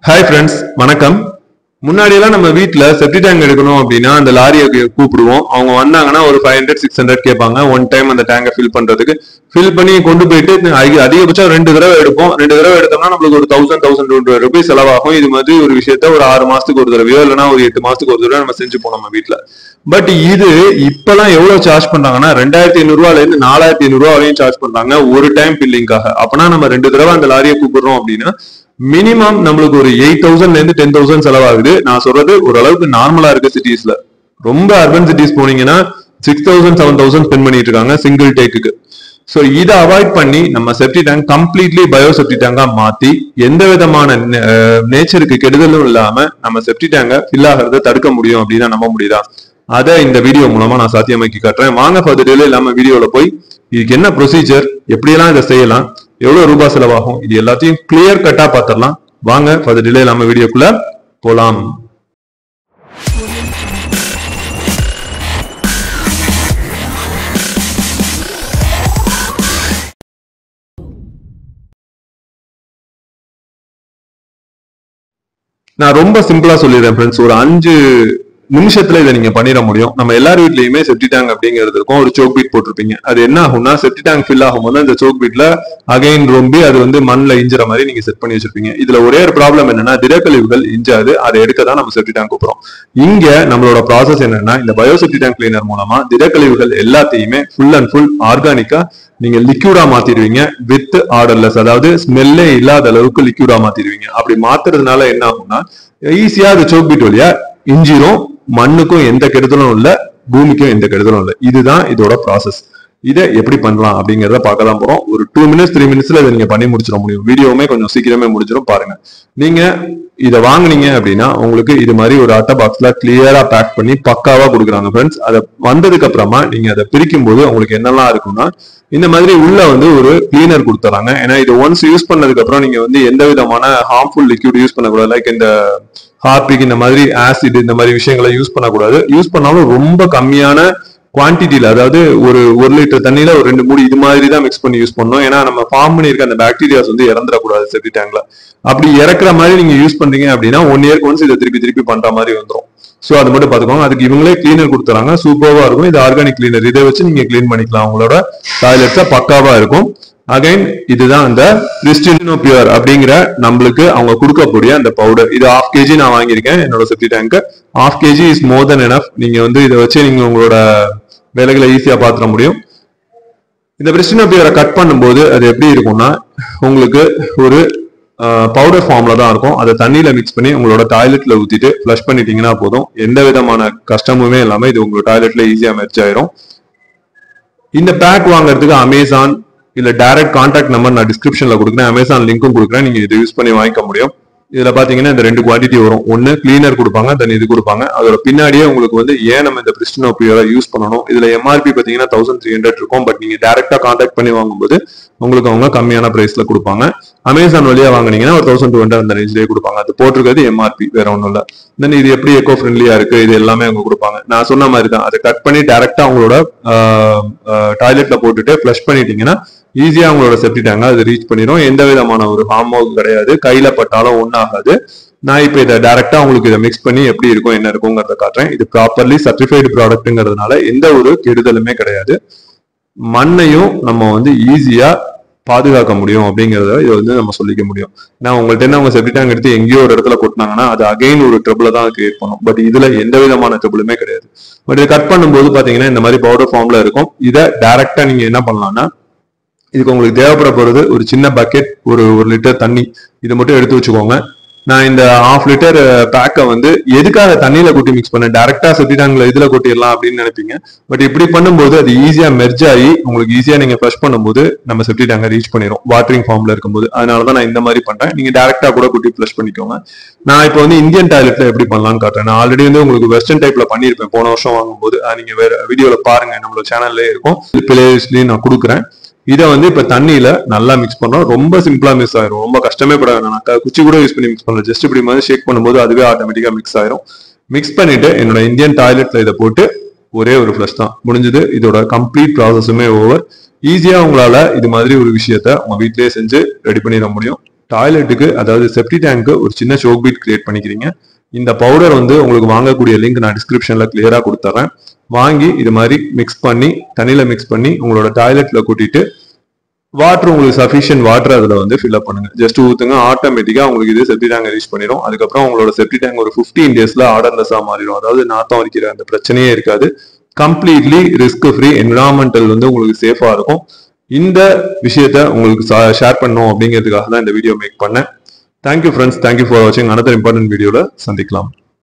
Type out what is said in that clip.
hi friends வணக்கம் முன்னாடியெல்லாம் நம்ம வீட்ல செப்டி டேங்க் எடுக்கணும் அப்படின்னா அந்த லாரியை கூ- கூப்பிடுவோம் அவங்க வந்தாங்கன்னா ஒரு ஃபைவ் ஹண்ட்ரட் சிக்ஸ் ஹண்ட்ரட் கேட்பாங்க ஒன் டைம் அந்த டேங்கை ஃபில் பண்றதுக்கு ஃபில் பண்ணி கொண்டு போயிட்டு அதிக- அதிகபட்சம் ரெண்டு தடவை எடுப்போம் ரெண்டு தடவை எடுத்தோம்னா நம்மளுக்கு ஒரு தௌசண்ட் தௌசண்ட் டுவெண்ட்டி ருபீஸ் செலவாகும் இது மாதிரி ஒரு விஷயத்த ஒரு ஆறு மாசத்துக்கு ஒரு தடவையோ இல்லைன்னா ஒரு எட்டு மாசத்துக்கு ஒரு தடவை நம்ம செஞ்சுப்போம் நம்ம வீட்ல பட் இது இப்பெல்லாம் எவ்வளவு சார்ஜ் பண்றாங்கன்னா ரெண்டாயிரத்தி ஐநூறு ரூபாயில இருந்து நாலாயிரத்தி ஐநூறு ரூபா வரையும் சார்ஜ் பண்றாங்க ஒரு டைம் பில்லிங்காக அப்பனா நம்ம ரெண்டு தடவை அந்த லாரியை கூப்பிடுறோம் அப்படின்னா மினிமம் நம்மளுக்கு ஒரு எயிட் தௌசண்ட்ல இருந்து டென் தௌசண்ட் செலவாகுது நான் சொல்றது ஓரளவுக்கு நார்மலா இருக்கு சிட்டிஸ்ல ரொம்ப அர்பன் சிட்டிஸ் போனீங்கன்னா six thousand seven thousand spend பண்ணிட்டு இருக்காங்க சிங்கிள் டேக்குக்கு ஸோ இதை அவாய்ட் பண்ணி நம்ம septic tank completely bio septic டேங்கா மாத்தி எந்த விதமான நேச்சருக்கு கெடுதலும் இல்லாம நம்ம செப்டி டேங்கை ஃபில் ஆகிறத தடுக்க முடியும் அப்படின்னா நம்ப முடியுதா அதை இந்த வீடியோ மூலமா நான் சாத்தியமாக்கி காட்டுறேன் வாங்க ஃபர்தர் டேல இல்லாம வீடியோல போய் இதுக்கு என்ன ப்ரொசீஜர் எப்படியெல்லாம் இதை செய்யலாம் எவ்வளவு ரூபாய் செலவாகும் இது எல்லாத்தையும் கிளியர் கட்டா பார்த்துடலாம் வாங்க ஃபர்தர் டிலே இல்லாம வீடியோக்குள்ள போலாம் நான் ரொம்ப சிம்பிளா சொல்லிடுறேன் ஃப்ரெண்ட்ஸ் ஒரு அஞ்சு நிமிஷத்துல இதை நீங்க பண்ணிட முடியும் நம்ம எல்லார் வீட்லயுமே செப்டி டேங்க் அப்படிங்கிறது இருக்கும் ஒரு சோக் பீட் போட்டிருப்பீங்க அது என்ன ஆகும்னா செப்டி டேங்க் ஃபில் ஆகும்போது அந்த சோக் பீட்ல அகைன் ரொம்பி அது வந்து மண்ணில் இஞ்சுற மாதிரி நீங்க செட் பண்ணி வச்சிருப்பீங்க இதுல ஒரே ஒரு ப்ராப்ளம் என்னன்னா திடக்கழிவுகள் இஞ்சாது அதை எடுக்க தான் நம்ம செப்டி டேங்க் கூப்பிடுறோம் இங்க நம்மளோட ப்ராசஸ் என்னன்னா இந்த பயோ செப்டி டேங்க் கிளீனர் மூலமா திடக்கழிவுகள் எல்லாத்தையுமே ஃபுல் அண்ட் ஃபுல் ஆர்கானிக்கா நீங்க லிக்யூடா மாத்திடுவீங்க வித் ஆர்டர்லெஸ் அதாவது ஸ்மெல்லே இல்லாத அளவுக்கு லிக்யூடா மாத்திடுவீங்க அப்படி மாத்துறதுனால என்ன ஆகும்னா ஈஸியா அது சோக் பீட் வழியா இஞ்சிரும் மண்ணுக்கும் எந்த கெடுதலும் இல்ல பூமிக்கும் எந்த கெடுதலும் இல்ல இதுதான் இதோட ப்ராசஸ் இதை எப்படி பண்ணலாம் அப்படிங்கறத பார்க்க தான் போறோம் ஒரு டூ மினிட்ஸ் த்ரீ மினிட்ஸ்ல இதை நீங்க பண்ணி முடிச்சிட முடியும் வீடியோவுமே கொஞ்சம் சீக்கிரமே முடிஞ்சிடும் பாருங்க நீங்க இதை வாங்குனீங்க அப்படின்னா உங்களுக்கு இது மாதிரி ஒரு அட்டை பாக்ஸ்ல கிளியரா பேக் பண்ணி பக்காவா கொடுக்குறாங்க ஃப்ரெண்ட்ஸ் அதை வந்ததுக்கு அப்புறமா நீங்க அதை பிரிக்கும் போது உங்களுக்கு என்னெல்லாம் இருக்கும்னா இந்த மாதிரி உள்ள வந்து ஒரு கிளீனர் கொடுத்துறாங்க ஏன்னா இது ஒன்ஸ் யூஸ் பண்ணதுக்கு அப்புறம் நீங்க வந்து எந்த விதமான ஹார்ம்ஃபுல் லிக்யூட் யூஸ் பண்ணக்கூடாது லைக் இந்த ஹார்பிக் இந்த மாதிரி ஆசிட் இந்த மாதிரி விஷயங்களை யூஸ் பண்ணக்கூடாது யூஸ் பண்ணாலும் ரொம்ப கம்மியான குவான்டிட்டியில அதாவது ஒரு ஒரு லிட்டர் தண்ணியில ஒரு ரெண்டு மூடி இது மாதிரி தான் மிக்ஸ் பண்ணி யூஸ் பண்ணணும் ஏன்னா நம்ம ஃபார்ம் பண்ணியிருக்க அந்த பாக்டீரியாஸ் வந்து இறந்துடக்கூடாது செப்டி டேங்க்ல அப்படி இறக்குற மாதிரி நீங்க யூஸ் பண்றீங்க அப்படின்னா ஒன் இயர்க்கு ஒன்ஸ் இதை திருப்பி திருப்பி பண்ற மாதிரி வந்துரும் ஸோ அது மட்டும் பார்த்துக்கோங்க அதுக்கு இவங்களே கிளீனர் கொடுத்துறாங்க சூப்பர்வா இருக்கும் இது ஆர்கானிக் கிளீனர் இதை வச்சு நீங்க க்ளீன் பண்ணிக்கலாம் உங்களோட டாய்லெட்ஸை பக்காவா இருக்கும் அகைன் இதுதான் அந்த கிறிஸ்டினோ பியூர் அப்படிங்கிற நம்மளுக்கு அவங்க கொடுக்கக்கூடிய அந்த பவுடர் இது ஹாஃப் கேஜி நான் வாங்கியிருக்கேன் என்னோட septic tank half KG is more than enough நீங்க வந்து இதை வச்சு நீங்க உங்களோட வேலைகளை ஈஸியா பாத்திர முடியும் இந்த பிரிஸ்டினோ பியூரை கட் பண்ணும்போது அது எப்படி இருக்கும்னா உங்களுக்கு ஒரு பவுடர் ஃபார்ம்ல தான் இருக்கும் அதை தண்ணியில மிக்ஸ் பண்ணி உங்களோட டாய்லெட்ல ஊத்திட்டு ஃப்ளஷ் பண்ணிட்டீங்கன்னா போதும் எந்த விதமான கஷ்டமுமே இல்லாம இது உங்களோட டாய்லெட்ல ஈஸியா மெர்ச் ஆயிரும் இந்த பேக் வாங்குறதுக்கு அமேசான் இல்ல டைரக்ட் கான்டாக்ட் நம்பர் நான் டிஸ்கிரிப்ஷன்ல கொடுக்குறேன் அமேசான் லிங்க்கும் கொடுக்குறேன் நீங்க இதை யூஸ் பண்ணி வாங்கிக்க முடியும் இதுல பாத்தீங்கன்னா இந்த ரெண்டு குவான்டிட்டி வரும் ஒன்னு கிளீனர் கொடுப்பாங்க தென் இது கொடுப்பாங்க அதோட பின்னாடியே உங்களுக்கு வந்து ஏன் நம்ம இந்த பிரிஸ்டினோ பியூரா யூஸ் பண்ணணும் இதுல எம்ஆர்பி பாத்தீங்கன்னா தௌசண்ட் த்ரீ ஹண்ட்ரட் இருக்கும் பட் நீங்க டைரக்டா கான்டாக்ட் பண்ணி வாங்கும்போது உங்களுக்கு அவங்க கம்மியான பிரைஸ்ல கொடுப்பாங்க அமேசான் வழியா வாங்குனீங்கன்னா ஒரு தௌசண்ட் டூ ஹண்ட்ரட் அந்த ரேஞ்சிலேயே கொடுப்பாங்க அது போட்டிருக்கிறது எம்ஆர்பி வேற ஒன்றும் இல்ல தென் இது எப்படி எக்கோ ஃப்ரெண்ட்லியா இருக்கு இது எல்லாமே அவங்க கொடுப்பாங்க நான் சொன்ன மாதிரி தான் அதை கட் பண்ணி டைரக்டா அவங்களோட டாய்லெட்ல போட்டுட்டு ஃப்ளஷ் பண்ணிட்டீங்கன்னா ஈஸியா அவங்களோட செப்டி டேங்க அது ரீச் பண்ணிடும் எந்த விதமான ஒரு ஹார்மோக் கிடையாது கையில பட்டாலும் ஒன்றும் ஆகாது நான் இப்போ இதை டைரக்டா உங்களுக்கு இதை மிக்ஸ் பண்ணி எப்படி இருக்கும் என்ன இருக்குங்கிறத காட்டுறேன் இது ப்ராப்பர்லி சர்டிஃபைடு ப்ராடக்ட்ங்கிறதுனால எந்த ஒரு கெடுதலுமே கிடையாது மண்ணையும் நம்ம வந்து ஈஸியா பாதுகாக்க முடியும் அப்படிங்கறத இது வந்து நம்ம சொல்லிக்க முடியும் நான் உங்கள்ட்ட என்ன உங்க செப்டி டேங்க் எடுத்து எங்கேயோ ஒரு இடத்துல கொட்டினாங்கன்னா அது அகைன் ஒரு ட்ரபிள தான் கிரியேட் பண்ணும் பட் இதுல எந்த விதமான ட்ரபிளுமே கிடையாது பட் இதை கட் பண்ணும்போது பாத்தீங்கன்னா இந்த மாதிரி பவுடர் ஃபார்ம்ல இருக்கும் இதை டைரக்டா நீங்க என்ன பண்ணலாம்னா இதுக்கு உங்களுக்கு தேவைப்பட போறது ஒரு சின்ன பக்கெட் ஒரு ஒரு லிட்டர் தண்ணி இதை மட்டும் எடுத்து வச்சுக்கோங்க நான் இந்த ஹாஃப் லிட்டர் பேக்கை வந்து எதுக்காக தண்ணியில கொட்டி மிக்ஸ் பண்ணேன் டேரக்டா செப்டி டேங்க்ல இதுல கொட்டிடலாம் அப்படின்னு நினைப்பீங்க பட் இப்படி பண்ணும்போது அது ஈஸியா மெர்ஜ் ஆகி உங்களுக்கு ஈஸியா நீங்க ஃப்ளஷ் பண்ணும்போது நம்ம செப்டி டேங்கை ரீச் பண்ணிடும் வாட்டரிங் ஃபார்ம்ல இருக்கும்போது அதனால தான் நான் இந்த மாதிரி பண்றேன் நீங்க டேரக்டா கூட கொட்டி ஃப்ளஷ் பண்ணிக்கோங்க நான் இப்போ வந்து இந்தியன் டாய்லெட்ல எப்படி பண்ணலாம்னு காட்டுறேன் நான் ஆல்ரெடி வந்து உங்களுக்கு வெஸ்டர்ன் டைப்ல பண்ணியிருப்பேன் போன வருஷம் வாங்கும்போது அது நீங்க வேற வீடியோல பாருங்க நம்மளோட சேனல்லே இருக்கும் பிளேலிஸ்ட்லயும் நான் கொடுக்குறேன் இதை வந்து இப்ப தண்ணியில நல்லா மிக்ஸ் பண்றோம் ரொம்ப சிம்பிளா மிக்ஸ் ஆயிரும் ரொம்ப கஷ்டமே பட வேணாம் நான் குச்சி கூட யூஸ் பண்ணி மிக்ஸ் பண்ணல ஜஸ்ட் இப்படி மாதிரி ஷேக் பண்ணும்போது அதுவே ஆட்டோமேட்டிக்கா மிக்ஸ் ஆயிரும் மிக்ஸ் பண்ணிட்டு என்னோட இந்தியன் டாய்லெட்ல இதை போட்டு ஒரே ஒரு ஃப்ளஷ் தான் முடிஞ்சது இதோட கம்ப்ளீட் ப்ராசஸுமே ஓவர் ஈஸியா உங்களால இது மாதிரி ஒரு விஷயத்த உங்க வீட்லயே செஞ்சு ரெடி பண்ணிட முடியும் டாய்லெட்டுக்கு அதாவது செப்டி டேங்க்கு ஒரு சின்ன சோக் பீட் கிரியேட் பண்ணிக்கிறீங்க இந்த பவுடர் வந்து உங்களுக்கு வாங்கக்கூடிய லிங்க் நான் டிஸ்கிரிப்ஷன்ல கிளியரா கொடுத்துறேன் வாங்கி இது மாதிரி மிக்ஸ் பண்ணி தண்ணியில மிக்ஸ் பண்ணி உங்களோட டாய்லெட்ல கூட்டிட்டு வாட்டர் உங்களுக்கு சஃபிஷியன்ட் வாட்டர் அதில் வந்து ஃபில் அப் பண்ணுங்க ஜஸ்ட் ஊத்துங்க ஆட்டோமேட்டிக்காக உங்களுக்கு இது செப்டி டேங்க் ரீச் பண்ணிடும் அதுக்கப்புறம் உங்களோட செப்டி டேங்க் ஒரு ஃபிஃப்டீன் டேஸ்ல ஆர்டர்லெஸ்ஸாக மாறிடும் அதாவது நாத்தம் வரைக்கிற அந்த பிரச்சனையே இருக்காது கம்ப்ளீட்லி ரிஸ்க் ஃப்ரீ என்விரான்மெண்டல் வந்து உங்களுக்கு சேஃபா இருக்கும் இந்த விஷயத்த உங்களுக்கு ஷேர் பண்ணணும் அப்படிங்கிறதுக்காக தான் இந்த வீடியோ மேக் பண்ணேன் தேங்க்யூ ஃப்ரெண்ட்ஸ் தேங்க்யூ ஃபார் வாட்சிங் அனதர் இம்பார்ட்டன்ட் வீடியோல சந்திக்கலாம்